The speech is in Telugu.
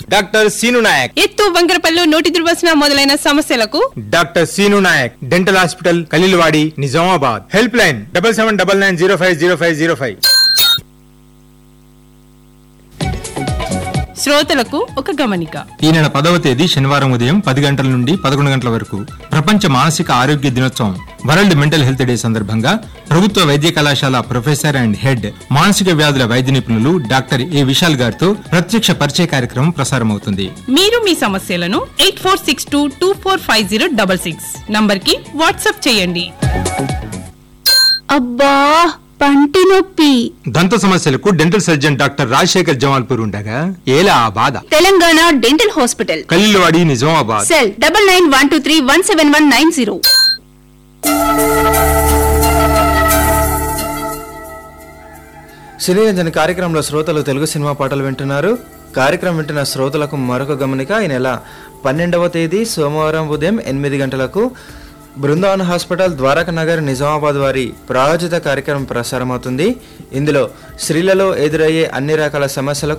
డాక్టర్ సీను నాయక్ ఎత్తు వంకరపల్లు నోటి దుర్వాసన మొదలైన సమస్యలకు doctor Seenu Nayak dental hospital Khaleelwadi Nizamabad helpline double seven double nine zero five zero five zero five శ్రోతలకు ఒక గమనిక ఈ నెల పదవ తేదీ శనివారం ఉదయం పది గంటల నుండి పదకొండు గంటల వరకు ప్రపంచ మానసిక ఆరోగ్య దినోత్సవం వరల్డ్ మెంటల్ హెల్త్ డే సందర్భంగా ప్రభుత్వ వైద్య కళాశాల ప్రొఫెసర్ అండ్ హెడ్ మానసిక వ్యాధుల వైద్య నిపుణులు డాక్టర్ ఏ విశాల్ గారితో ప్రత్యక్ష పరిచయ కార్యక్రమం ప్రసారమవుతుంది మీరు మీ సమస్యలను eight four six two two four five zero double six number కి వాట్సాప్ చేయండి అబ్బా పంటి నొప్పి దంత సమస్యలకు dental surgeon doctor Rajasekhar Jamalpur ఉండగా ఏలా ఆ బాధ Telangana dental hospital Khaleelwadi Nizamabad cell double nine one two three one seven one nine zero సినీరంజన్ కార్యక్రమంలో శ్రోతలు తెలుగు సినిమా పాటలు వింటున్నారు కార్యక్రమం వింటున్న శ్రోతలకు మరొక గమనిక ఈ నెల పన్నెండవ తేదీ సోమవారం ఉదయం ఎనిమిది గంటలకు బృందావన్ హాస్పిటల్ ద్వారకా నగర్ నిజామాబాద్ వారి ప్రాయోజిత కార్యక్రమం ప్రసారమవుతుంది ఇందులో స్త్రీలలో ఎదురయ్యే అన్ని రకాల సమస్యలకు